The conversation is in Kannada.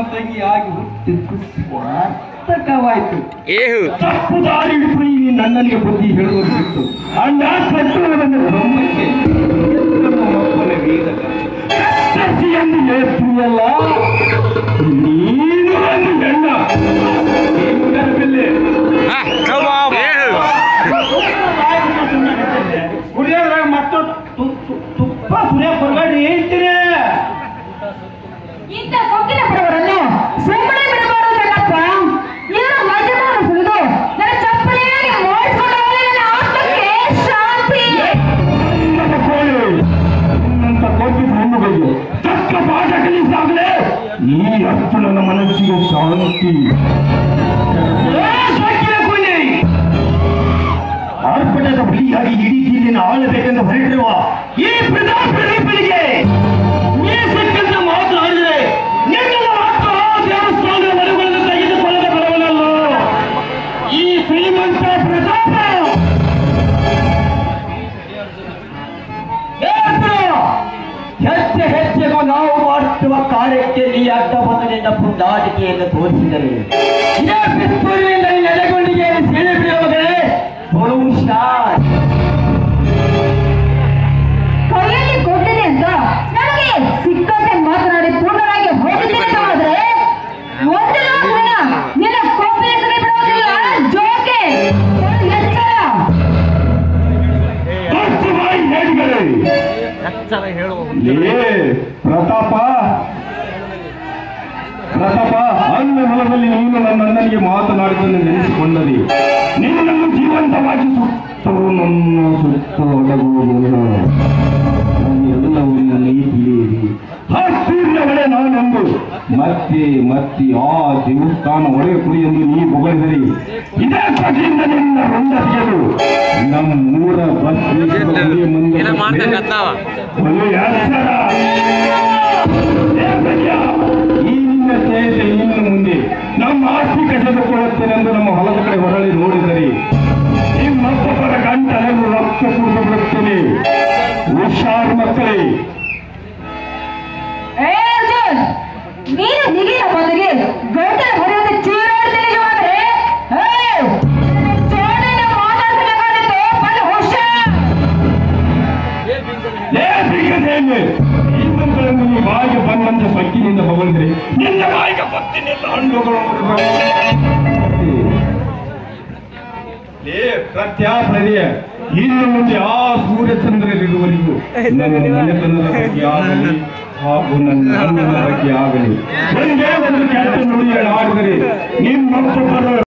ತಂಗಿಯಾಗಿ ಹುಟ್ಟಿದ್ದು ಸ್ವಾರ್ಥಕವಾಯಿತು ಏಹು ತಪ್ಪು ದಾರಿ ಹಿಡಿದು ಈ ನನ್ನನಿಗೆ ಬುದ್ಧಿ ಹೇಳುವುದು ಬಿಟ್ಟು ಅಣ್ಣ ಕಟ್ಟುವುದನ್ನು ಬ್ರಹ್ಮಕ್ಕೆ ಎತ್ತನ್ನು ಒಪ್ಪನ ವೇದಕ ಕತ್ತರಿಸಿ ಎಂದು ಹೇಳ್ತೀಯಲ್ಲ ನೀನು ಒಂದು ಹೆಣ್ಣ ನೀನು ಗರ್ಭಿಲ್ಲೆ. ಹಾ ಕಬಾಬ್ ಏಹು ಕುಡಿಯೋದ್ರಾಗ ಮತ್ತೊಂದು ತು- ತು- ತುಪ್ಪ ಸುರಿಯ ಹೊರಗಡೆ ಹೇಳ್ತೀರಿ ಇಂಥ ಸೊಕ್ಕಿನ ಬಡವರನ್ನು ಸುಮ್ಮನೆ ಬಿಡಬಾರದು ಕಣಪ್ಪ ಏನು ಮಜಮಾನ ಸುಳಿದು ನನ್ನ ಚಪ್ಪಲಿಯಾಗಿ ಮೋಡಿಸ್ಕೊಂಡು ಹೋಗಲಿ ನನ್ನ ಆತ್ಮಕ್ಕೆ ಶಾಂತಿ ನನ್ನ ಕೋಳಿ ನಿನ್ನಂತ ಕೋಟಿ ಹೆಣ್ಣುಗಳಿಗೆ ತಕ್ಕ ಪಾಠ ಕಲಿಸಾಗಲೇ ಈ ಹತ್ತು ನನ್ನ ಮನಸ್ಸಿಗೆ ಶಾಂತಿ ಏ, ಸೊಕ್ಕಿನ ಕೂಲಿ! ಆರ್ಭಟದ ಬಲಿಯಾಗಿ ಇಡೀ ಜಿಲ್ಲೆಯನ್ನು ಆಳಬೇಕೆಂದು ಹೊರಟಿರುವ ಈ ಪ್ರತಾಪರಿಗೆ ನೀ ಸಿಕ್ಕಂತ ಮಾತನಾಡಿದರೆ ನಿನ್ನ ಮಾತ್ರ ದೇವಸ್ಥಾನದ ಮನೆಗಳನ್ನು ತೆಗೆದುಕೊಳ್ಳದ ಬರವನಲ್ಲ ಈ ಶ್ರೀಮಂತ ಪ್ರತಾಪ ಹೇಳ್ಬಿಡು. ಹೆಚ್ಚು ಹೆಚ್ಚಿಗೂ ನಾವು ಮಾಡುತ್ತಿರುವ ಕಾರ್ಯಕ್ಕೆ ಈ ಅಡ್ಡ ಬಂದನಿಂದ ಪುಂದಾಟಿಕೆಯನ್ನು ತೋರಿಸಿದರೆ ಇದೇ ಪಿಸ್ತೂಲಿನಿಂದ ಈ ನೆಲೆಗೊಂಡಿಗೆ ಸೀಳೆ ಬಿಡುವುದೇ ಹುಷಾರ್ ಕೈಯಲ್ಲಿ ಕೊಟ್ಟಿದೆ ಅಂತ ನನಗೆ ಸಿಕ್ಕಂತೆ ಮಾತನಾಡಿ ಪೂರ್ಣರಾಗಿ ಹೋಗಿದ್ದೇನೆ ಆದ್ರೆ ಒಂದಿನ ದಿನ ನಿನ್ನ ಕೊಬ್ಬರಿ ಸರಿ ಬಿಡೋದಿಲ್ಲ ಜೋಕೆ ಒಂದು ಎಚ್ಚರ ಭಕ್ತವಾಯಿ ಹೇಳಿದರೆ ಲೇ ಪ್ರತಾಪ ಪ್ರತಾಪ ಅನ್ನ ಹೊಲದಲ್ಲಿ ನೀನು ನನ್ನ ಅಣ್ಣನಿಗೆ ಮಾತನಾಡಿದ್ದನ್ನು ನೆನೆಸಿಕೊಂಡರೆ ನಿನ್ನನ್ನು ಜೀವಂತವಾಗಿ ಸುಟ್ಟು ನನ್ನ ಸುತ್ತ ಒಡಗುವುದಿಲ್ಲ ಎಲ್ಲವನ್ನು ನೀತಿಯೇರಿ ಹತ್ತಿರಗಳೇ ನಾನೆಂದು ಮತ್ತೆ ಮತ್ತೆ ಆ ದೇವಸ್ಥಾನ ಒಡೆಯ ಕುರಿ ಎಂದು ನೀ ಹೊಗಳಿದರೆ ಇದೇ ಕಡೆಯಿಂದ ನಿನ್ನ ರುಂಡ ತೆಗೆದು ನಮ್ಮೂರ ಬಸ್ ನಿಲ್ಸುವ ಮುಂದೆ ಏನೋ ಮಾಡ್ತಕ್ಕಂತಾವ ಒಂದು ಅಕ್ಷರ. ಏ ಭಯ್ಯ, ಈ ನಿನ್ನ ಸ್ನೇಹಿತೆ ಇನ್ನು ಮುಂದೆ ನಮ್ಮ ಆಸ್ತಿ ಕಳೆದುಕೊಳ್ಳುತ್ತೇನೆಂದು ನಮ್ಮ ಹೊಲದ ಕಡೆ ಹೊರಳಿ ನೋಡಿದರೆ ನಿಮ್ಮೊಬ್ಬರ ಗಂಟಲನ್ನು ರಕ್ತ ಕುಡಿದು ಬಿಡುತ್ತೇನೆ ಹುಷಾರು ಮಕ್ಕಳೇ ಏ ಅರ್ಜುನ್ ನೀನು ನಿಗಿನ ಬದಲಿಗೆ ಗಂಟೆ ಹೊಡೆಯೋದು ಚೀರಾಡ್ತೀನಿ ಅಂದ್ರೆ ಚೋಡನ ಮಾತಾಡ್ಬೇಕಾಗಿತ್ತು ಬಲ ಹುಷಾರ್ ಲೇ ಬಿಗದೇನೆ ಇನ್ನೊಂದನ್ನು ಈ ಬಾಯಿಗೆ ಬಂದಂತ ಸೊಕ್ಕಿನಿಂದ ಬಗಳಿದ್ರೆ ನಿನ್ನ ಬಾಯಿಗೆ ಬತ್ತಿನಿಲ್ಲ ಹಣ್ಣುಗಳು ಲೇ ಪ್ರತ್ಯಾಪದೆ ಇನ್ನು ಮುಂದೆ ಆ ಸೂರ್ಯಚಂದ್ರರಿರುವವರೆಗೂ ನನ್ನ ಮನೆತನದ ಬಗ್ಗೆ ಆಗಲಿ ಹಾಗೂ ನನ್ನ ಅಣ್ಣನ ಬಗ್ಗೆ ಆಗಲಿ ಒಂದೇ ಒಂದು ಕೆಟ್ಟ ನುಡಿಯನ್ನು ಆಡಿದರೆ ನಿಮ್ಮೊಬ್ಬರ